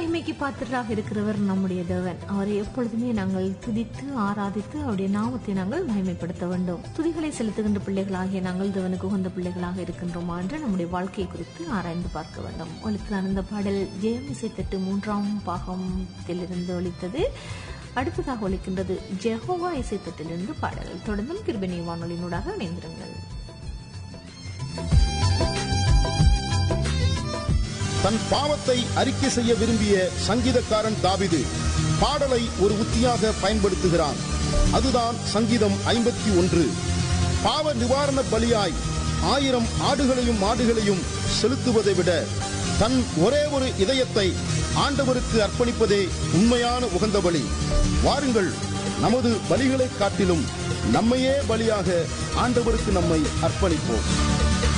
மகிமைக்கு பாத்திரராக இருக்கிறவர் நம்முடைய தேவன் அவரை எப்பொழுதுமே நாங்கள் துதித்து ஆராதித்து அவருடைய நாமத்தை நாங்கள் மகிமைப்படுத்த வேண்டும் துதிகளை செலுத்துகின்ற பிள்ளைகளாகிய நாங்கள் தேவனுக்கு உகந்த பிள்ளைகளாக இருக்கின்றோமா என்று நம்முடைய வாழ்க்கை குறித்து ஆராய்ந்து பார்க்க வேண்டும் ஒழித்து அந்த பாடல் ஜெயம் இசைத்தட்டு மூன்றாம் பாகத்திலிருந்து ஒழித்தது அடுத்ததாக ஒழிக்கின்றது ஜெஹோவா இசைத்தட்டிலிருந்து பாடல் தொடர்ந்தும் கிருபிணி வானொலியினூடாக இணைந்திருங்கள் தன் பாவத்தை அறிக்கை செய்ய விரும்பிய சங்கீதக்காரன் தாவிது பாடலை ஒரு உத்தியாக பயன்படுத்துகிறான் அதுதான் சங்கீதம் ஐம்பத்தி ஒன்று பாவ நிவாரண பலியாய் ஆயிரம் ஆடுகளையும் மாடுகளையும் செலுத்துவதை விட தன் ஒரே ஒரு இதயத்தை ஆண்டவருக்கு அர்ப்பணிப்பதே உண்மையான உகந்த பலி வாருங்கள் நமது பலிகளை காட்டிலும் நம்மையே பலியாக ஆண்டவருக்கு நம்மை அர்ப்பணிப்போம்